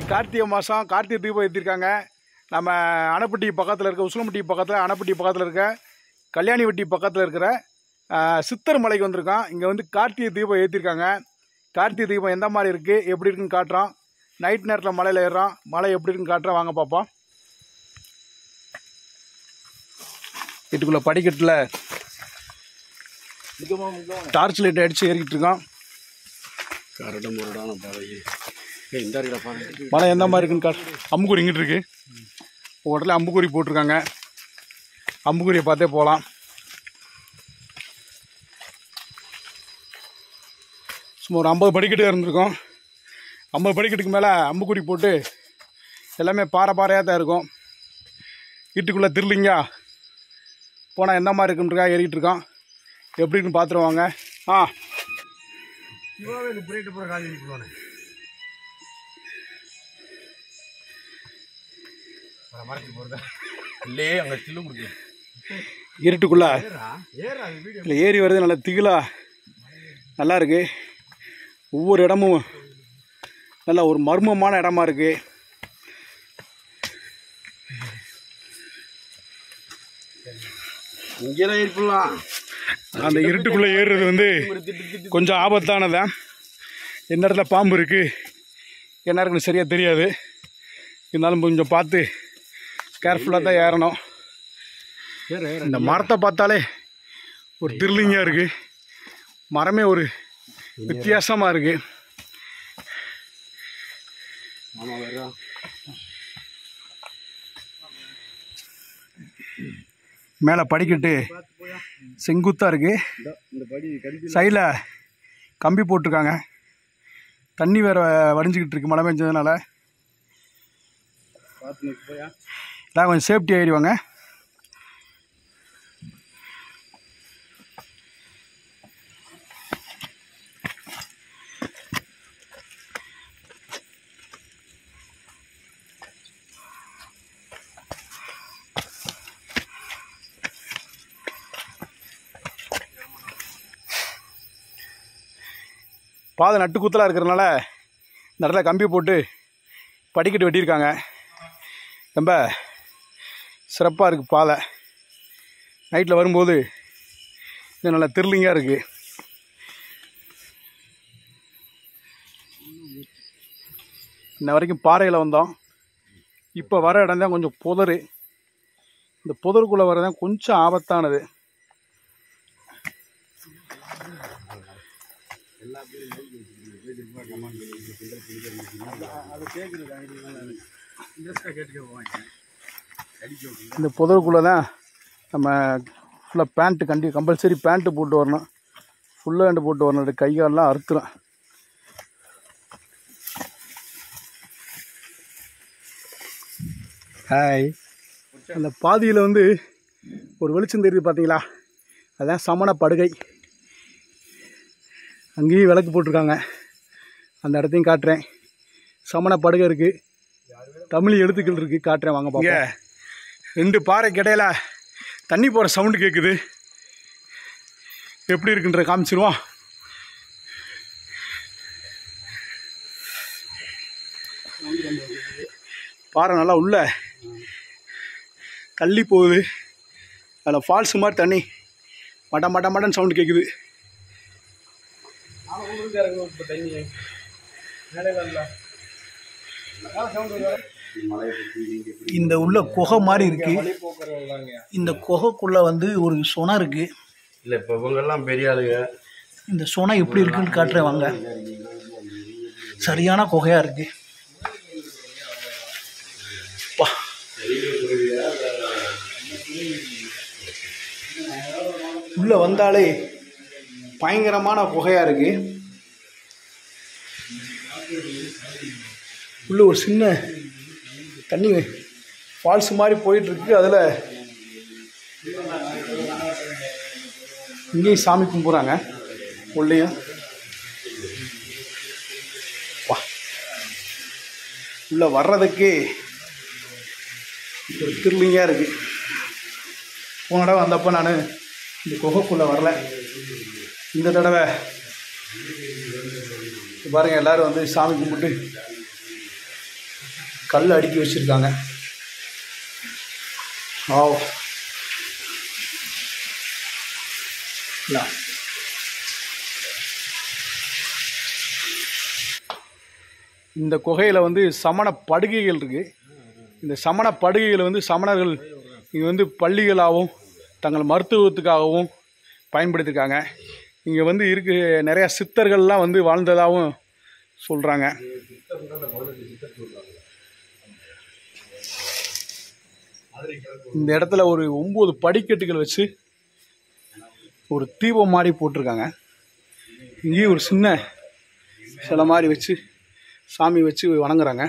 கார்த்திகை மாதம் கார்த்திகை தீபம் ஏற்றிருக்காங்க நம்ம அணைப்பட்டி பக்கத்தில் இருக்க உசிலம்பட்டி பக்கத்தில் அணைப்பட்டி பக்கத்தில் இருக்க கல்யாணிவட்டி பக்கத்தில் இருக்கிற ஆஹ், சித்தர் மலைக்கு வந்திருக்கோம் இங்கே வந்து கார்த்திகை தீபம் ஏற்றிருக்காங்க கார்த்திகை தீபம் எந்த மாதிரி இருக்குது எப்படி இருக்குன்னு காட்டுறோம் நைட் நேரத்தில் மலையில் ஏறுறோம் மலை எப்படி இருக்குன்னு காட்டுறோம் வாங்க பார்ப்போம் வீட்டுக்குள்ளே படிக்கட்டில் டார்ச் லைட் அடித்து ஏறிக்கிட்டு இருக்கோம் கரடு முரடான பாதை ஏய் இந்த இருக்கிற பாதை மலை எந்த மாதிரி இருக்குன்னு காட்டு அம்புக்குறி இங்கிட்டு இருக்கு ஒரு இடத்துல அம்புக்குறி போட்டிருக்காங்க அம்புக்குறியை பார்த்தே போகலாம் சும்மா ஒரு ஐம்பது படிக்கட்டு இருந்திருக்கும் ஐம்பது படிக்கட்டுக்கு மேலே அம்புக்குறி போட்டு எல்லாமே பாறை பாறையாக தான் இருக்கும் வீட்டுக்குள்ளே திருலிங்கா போனால் எந்த மாதிரி இருக்குன்றக்கா ஏறிக்கிட்டு இருக்கோம் எப்படின்னு பார்த்துருவாங்க ஆ இவாவே பிரேட்டு போகிற காலேஜ் போவானே மறைச்சு போகிறதா இல்லையே அங்கே சில்லு முடியும் இருட்டுக்குள்ளே ஏறா ஏறா அது வீடியோ இல்லை ஏறி வருது நல்லா திகிலா நல்லா இருக்கு ஒவ்வொரு இடமும் நல்ல ஒரு மர்மமான இடமா இருக்கு இங்கே தான் இருக்கலாம் அந்த இருட்டுக்குள்ளே ஏறுறது வந்து கொஞ்சம் ஆபத்தானதான் எந்த இடத்துல பாம்பு இருக்கு என்ன இருக்குன்னு சரியாக தெரியாது இருந்தாலும் கொஞ்சம் பார்த்து கேர்ஃபுல்லாக தான் ஏறணும் ஏற ஏற இந்த மரத்தை பார்த்தாலே ஒரு திருலிங்காக இருக்கு மரமே ஒரு வித்தியாசமாக இருக்கு ஆமாம் வேற மேலே படிக்கட்டு செங்குத்தாக இருக்கு இந்த படி கடிச்சு சைடில் கம்பி போட்டிருக்காங்க தண்ணி வேற வடிஞ்சிக்கிட்டு இருக்கு மழை பெஞ்சதுனால பார்த்து போயா எல்லாம் கொஞ்சம் சேஃப்டி ஆயிடுவாங்க பாதை நட்டு குத்தலாக இருக்கிறதுனால இந்த இடத்துல கம்பி போட்டு படிக்கட்டு வெட்டியிருக்காங்க ரொம்ப சிறப்பாக இருக்குது பாதை நைட்டில் வரும்போது இது நல்லா த்ரில்லிங்காக இருக்குது இன்ன வரைக்கும் பாறையில் வந்தோம் இப்போ வர இடம் தான் கொஞ்சம் புதரு இந்த புதருக்குள்ளே வரதான் கொஞ்சம் ஆபத்தானது இந்த புதருக்குள்ளே தான் நம்ம ஃபுல்லாக பேண்ட்டு கண்டி கம்பல்சரி பேண்ட்டு போட்டு வரணும் ஃபுல்லாக ஹேண்டு போட்டு வரணும் இது கை காலெலாம் அறுத்துரும் ஹாய் அந்த பாதியில் வந்து ஒரு வெளிச்சம் தெரியுது பார்த்தீங்களா அதான் சமண படுகை அங்கேயும் விளக்கு போட்டிருக்காங்க அந்த இடத்தையும் காட்டுறேன் சமண படுகை இருக்குது தமிழ் எழுத்துக்கள் இருக்குது காட்டுறேன் வாங்க பாங்க ரெண்டு பாறைக்கு இடையில தண்ணி போகிற சவுண்டு கேட்குது எப்படி இருக்குன்ற காமிச்சிருவோம் பாறை நல்லா உள்ள தள்ளி போகுது அதில் ஃபால்ஸ் மாதிரி தண்ணி மட மட மடன்னு சவுண்டு கேட்குது இந்த உள்ள குகை மாதிரி இருக்கு இந்த குகைக்குள்ள வந்து ஒரு சுனை இருக்கு இல்லை இப்போ இவங்கெல்லாம் பெரிய ஆளுங்க இந்த சுனை எப்படி இருக்குன்னு காட்டுறேன் வாங்க சரியான குகையா இருக்கு பா. உள்ள வந்தாலே பயங்கரமான குகையா இருக்கு உள்ள ஒரு சின்ன தண்ணி ஃபால்ஸ் மாதிரி போயிட்டு இருக்கு அதில் இங்கேயும் சாமி கும்பிட்றாங்க உள்ளேயும் வா உள்ள வர்றதுக்கு ஒரு திருலிங்காக இருக்கு போன தடவை வந்தப்போ நான் இந்த குகைக்குள்ளே வரல இந்த தடவை இங்க பாருங்க எல்லாரும் வந்து சாமி கும்பிட்டு கல் அடுக்கி வச்சுருக்காங்க ஆ இந்த குகையில் வந்து சமண படுகைகள் இருக்குது இந்த சமண படுகைகள் வந்து சமணர்கள் இங்கே வந்து பள்ளிகளாகவும் தங்கள் மருத்துவத்துக்காகவும் பயன்படுத்தியிருக்காங்க இங்கே வந்து இருக்கு நிறையா சித்தர்கள்லாம் வந்து வாழ்ந்ததாகவும் சொல்கிறாங்க இந்த இடத்துல ஒரு ஒம்பது படிக்கட்டுகள் வச்சு ஒரு தீபம் மாதிரி போட்டிருக்காங்க இங்கேயும் ஒரு சின்ன சிலை மாதிரி வச்சு சாமி வச்சு வணங்குறாங்க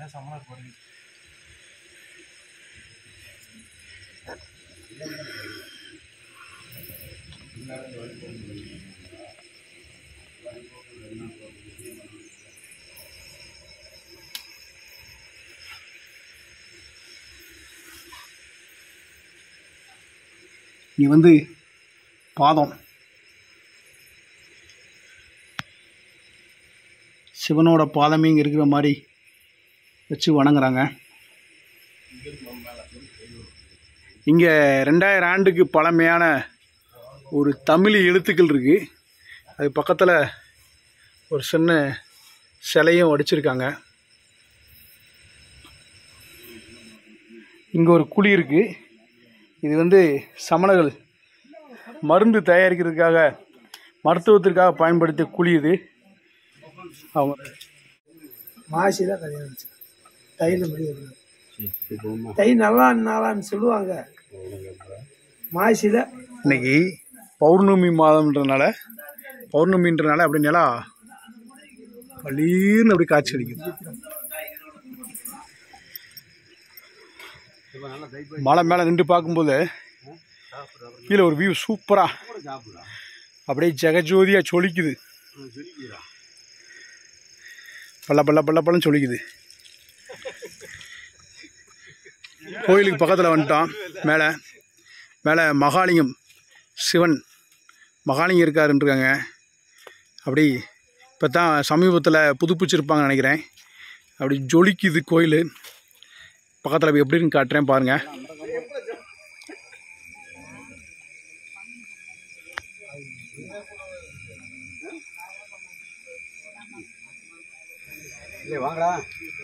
இங்கே வந்து பாதம் சிவனோட பாதமே இங்கே இருக்கிற மாதிரி வச்சு வணங்குறாங்க இங்கே ரெண்டாயிரம் ஆண்டுக்கு பழமையான ஒரு தமிழ் எழுத்துக்கள் இருக்குது அது பக்கத்தில் ஒரு சின்ன சிலையும் வடிச்சிருக்காங்க இங்கே ஒரு குழி இருக்குது இது வந்து சமணர்கள் மருந்து தயாரிக்கிறதுக்காக மருத்துவத்திற்காக பயன்படுத்திய குழி இது அவங்க மாசில கல்யாணம் வச்சு தையில் முடியாது தை நல்லா நாளான்னு சொல்லுவாங்க மாசில இன்னைக்கு பௌர்ணமி மாதம்ன்றனால பௌர்ணமின்றனால அப்படி நிலா பளீர்னு அப்படி காட்சி அடிக்குது மலை மேலே நின்று பார்க்கும்போது கீழே ஒரு வியூ சூப்பராக அப்படியே ஜெகஜோதியாக சொலிக்குது பல்ல பல்ல பல்ல பல்லன்னு சொலிக்குது கோயிலுக்கு பக்கத்தில் வந்துட்டோம் மேலே மேலே மகாலிங்கம் சிவன் மகாலிங்கம் இருக்காருன்றாங்க அப்படி இப்போ தான் சமீபத்தில் புதுப்பிச்சிருப்பாங்கன்னு நினைக்கிறேன் அப்படி ஜொலிக்குது கோயில் பக்கத்தில் போய் எப்படின்னு காட்டுறேன் பாருங்கள் வாங்கடா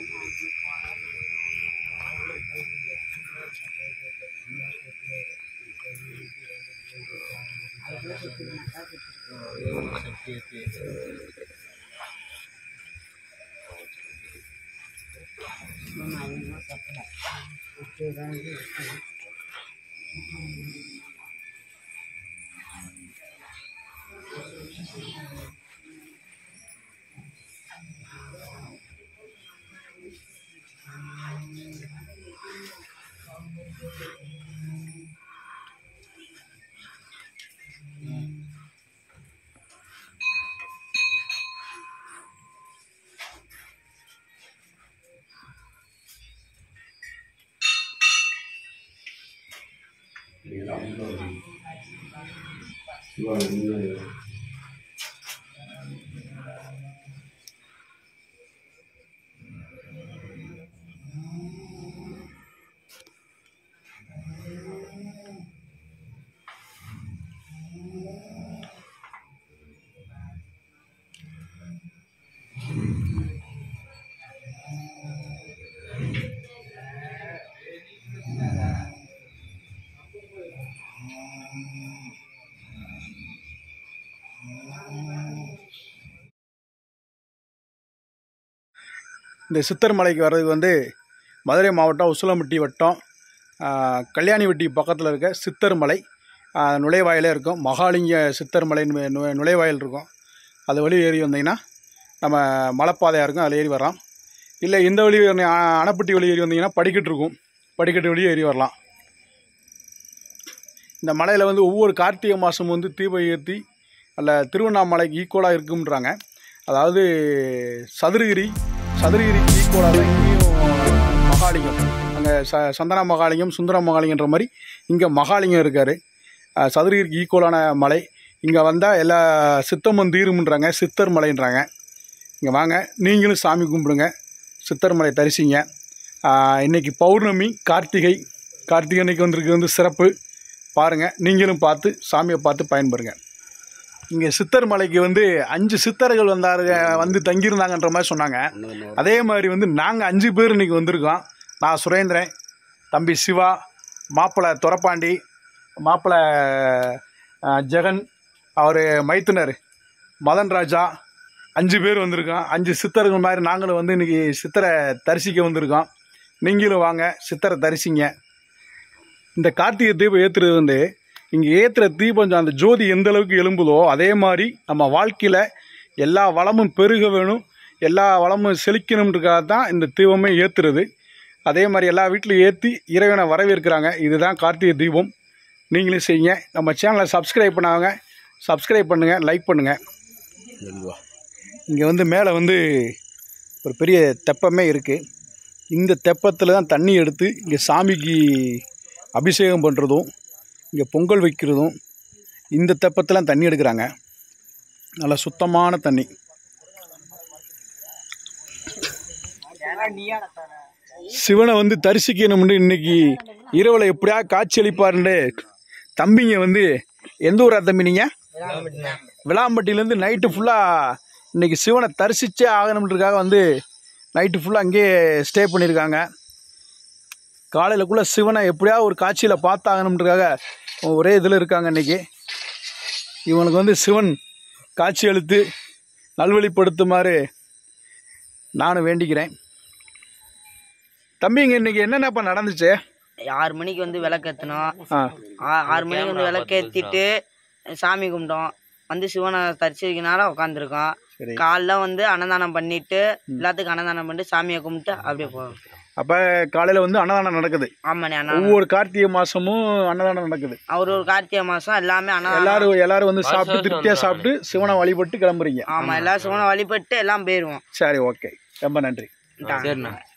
இந்த சித்தர் மலைக்கு வர்றதுக்கு வந்து மதுரை மாவட்டம் உசிலம்பட்டி வட்டம் ஆ, கல்யாணிவட்டி பக்கத்தில் இருக்க சித்தர் மலை ஆ, நுழைவாயிலே இருக்கும் மகாலிங்க சித்தர் மலை நு- நு- நுழைவாயில் இருக்கும் அது வழி ஏறி வந்தீங்கன்னா நம்ம மலைப்பாதையாக இருக்கும் அதில் ஏறி வரலாம் இல்லை இந்த வழி வந்து, ஆ, அணைப்பட்டி வழி ஏறி வந்தீங்கன்னா படிக்கட்டு இருக்கும் படிக்கட்டு வழி ஏறி வரலாம் இந்த மலையில் வந்து ஒவ்வொரு கார்த்திகை மாதம் வந்து தீபம் ஏற்றி அல்ல திருவண்ணாமலைக்கு ஈக்குவலாக இருக்கும்ன்றாங்க அதாவது சதுரகிரி சதுரகிரிக்கு ஈக்குவலாக தான் இங்கேயும் மகாலிங்கம் அங்கே ச சந்தன மகாலிங்கம் சுந்தர மகாலிங்கன்ற மாதிரி இங்கே மகாலிங்கம் இருக்கார் சதுரகிரிக்கு ஈக்குவலான மலை இங்கே வந்தால் எல்லா சித்தமும் தீரும்ன்றாங்க சித்தர் மலைன்றாங்க இங்கே வாங்க நீங்களும் சாமி கும்பிடுங்க சித்தர் மலை தரிசிங்க ஆஹ் இன்னைக்கு பௌர்ணமி கார்த்திகை கார்த்திகை அன்னைக்கு வந்திருக்கு வந்து சிறப்பு பாருங்கள் நீங்களும் பார்த்து சாமியை பார்த்து பயன்பெறுங்க இங்கே சித்தர் மலைக்கு வந்து அஞ்சு சித்தர்கள் வந்தாருங்க வந்து தங்கியிருந்தாங்கன்ற மாதிரி சொன்னாங்க அதே மாதிரி வந்து நாங்கள் அஞ்சு பேர் இன்னைக்கு வந்திருக்கோம் நான் சுரேந்திரன் தம்பி சிவா மாப்பிள்ளை துரப்பாண்டி மாப்பிள்ளை அஹ், ஜெகன் அவர் மைத்துனர் மதன் ராஜா அஞ்சு பேர் வந்திருக்கோம் அஞ்சு சித்தர்கள் மாதிரி நாங்களும் வந்து இன்னைக்கு சித்தரை தரிசிக்க வந்திருக்கோம் நீங்களும் வாங்க சித்தரை தரிசிங்க இந்த கார்த்திகை தீபம் ஏற்றுறது வந்து இங்கே ஏற்றுற தீபம் அந்த ஜோதி எந்த அளவுக்கு எழும்புதோ அதே மாதிரி நம்ம வாழ்க்கையில் எல்லா வளமும் பெருக வேணும் எல்லா வளமும் செழிக்கணுன்றதுக்காக தான் இந்த தீபமே ஏற்றுறது அதே மாதிரி எல்லா வீட்லையும் ஏற்றி இறைவனை வரவேற்கிறாங்க இதுதான் கார்த்திகை தீபம் நீங்களும் செய்யுங்க நம்ம சேனலை சப்ஸ்கிரைப் பண்ணாங்க சப்ஸ்கிரைப் பண்ணுங்கள் லைக் பண்ணுங்கள் இங்கே வந்து மேலே வந்து ஒரு பெரிய தெப்பமே இருக்குது இந்த தெப்பத்தில் தான் தண்ணி எடுத்து இங்கே சாமிக்கு அபிஷேகம் பண்ணுறதும் இங்கே பொங்கல் வைக்கிறதும் இந்த தெப்பத்தில் தண்ணி எடுக்கிறாங்க நல்ல சுத்தமான தண்ணி சிவனை வந்து தரிசிக்கணும்னு இன்னைக்கு இரவில் எப்படியா காட்சி அளிப்பாருன்னு தம்பிங்க வந்து எந்த ஊரா தம்பி நீங்கள் விளாம்பட்டியிலேருந்து நைட்டு ஃபுல்லாக இன்னைக்கு சிவனை தரிசிச்சே ஆகணுன்றதுக்காக வந்து நைட்டு ஃபுல்லாக அங்கேயே ஸ்டே பண்ணியிருக்காங்க காலையிலக்குள்ளே சிவனை எப்படியாவது ஒரு காட்சியில் பார்த்தாகணுன்றதுக்காக ஒரே இதில் இருக்காங்க இன்னைக்கு இவனுக்கு வந்து சிவன் காட்சி அளித்து நல்வழிப்படுத்துமாறு நானும் வேண்டிக்கிறேன் தம்பிங்க இன்னைக்கு என்னென்னப்பா நடந்துச்சு ஆறு மணிக்கு வந்து விளக்கேற்றணும் ஆ ஆறு மணிக்கு வந்து விளக்கேற்றிட்டு சாமி கும்பிட்டோம் வந்து சிவனை தரிசிக்கனால உட்காந்துருக்கோம் சரி காலைல வந்து அன்னதானம் பண்ணிட்டு எல்லாத்துக்கும் அன்னதானம் பண்ணிட்டு சாமியை கும்பிட்டு அப்படியே போவோம் அப்போ காலையில் வந்து அன்னதானம் நடக்குது ஆமாண்ணே அன்னதானம் ஒவ்வொரு கார்த்திகை மாதமும் அன்னதானம் நடக்குது அவர் ஒரு கார்த்திகை மாசம் எல்லாமே அன்னதானம் எல்லாரும் எல்லாரும் வந்து சாப்பிட்டு திருப்தியாக சாப்பிட்டு சிவனை வழிபட்டு கிளம்புறீங்க ஆமா எல்லா சிவனை வழிபட்டு எல்லாம் போயிருவோம் சரி ஓகே ரொம்ப நன்றி சரிண்ணா